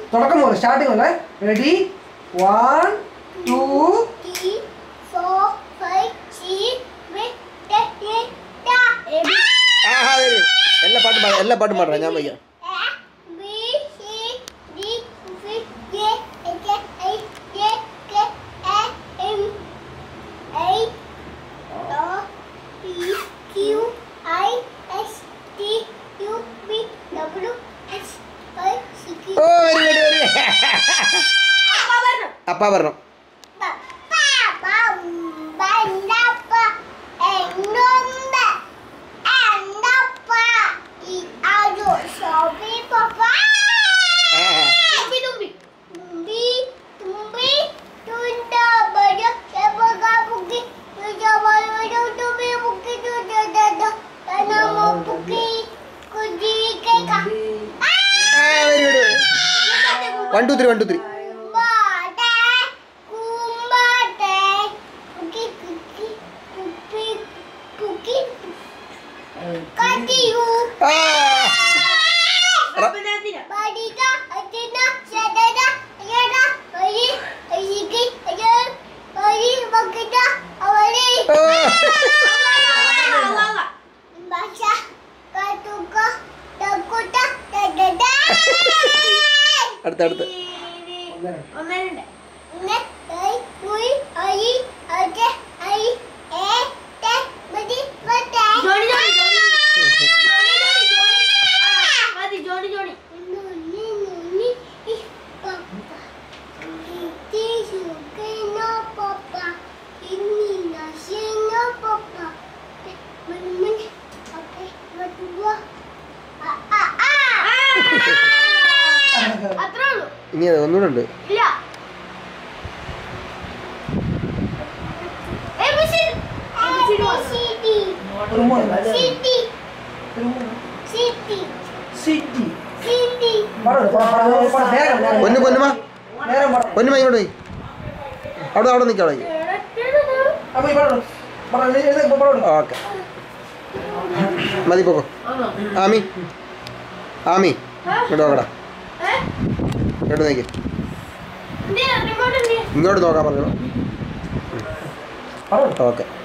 തുടക്കം പോലെ സ്റ്റാർട്ടിങ് പോലെ ready one two three, four, five, six, seven, eight, nine, ten. ആ ആ, വരൂ. എല്ലാ പാട്ടും പാടാം എല്ലാ പാട്ടും പാടാം ഞാൻ വയ്ക്കാം A, B, C, D, E, F, G, H, I, J, K, L, M, N, O, P, Q, I, S, T, U, V, W, X, Y, Z, K. ഓ വരി വരി വരി അപ്പാ പറഞ്ഞു ആ, ആ, വരി വരി one two three one two three Katiyu. ആ Badika, Atina, Sadada, Ayana, Ari, Ayiki, Ayan, Ari, Bakita, Awali. ഓ. Basha, Katuka, Takuta, Tadada. അടുത്ത അടുത്ത് Ne, Ai, Ui, Ai, Ate, Ai, E, Te, Badi, Bate. Nuni, nuni, ih, papa. Iti suka no papa. Ini nasi no papa. Eh, Mana mana? Oke, berdua. Ah ah ah. Atrás lu. ഇനി അത് ഒന്നുകൂടെ ഉണ്ട് ഇല്ല ABCD ABCD City City city City പൊന്നു പൊന്നുമ നേരം പാടാം പൊന്നുമ ഇങ്ങോട്ട് പോയി അവിടെ അവിടെ നിൽക്കാം അവിടെ അപ്പൊ ഈ പാടും പാടും ഓക്കെ മതി പോക്കോ ആമി ആമി ഇങ്ങോട്ട് നോക്കടാ ഇങ്ങോട്ട് നോക്കി ഇങ്ങോട്ട് നോക്കാൻ പറഞ്ഞു പാടും ഓക്കെ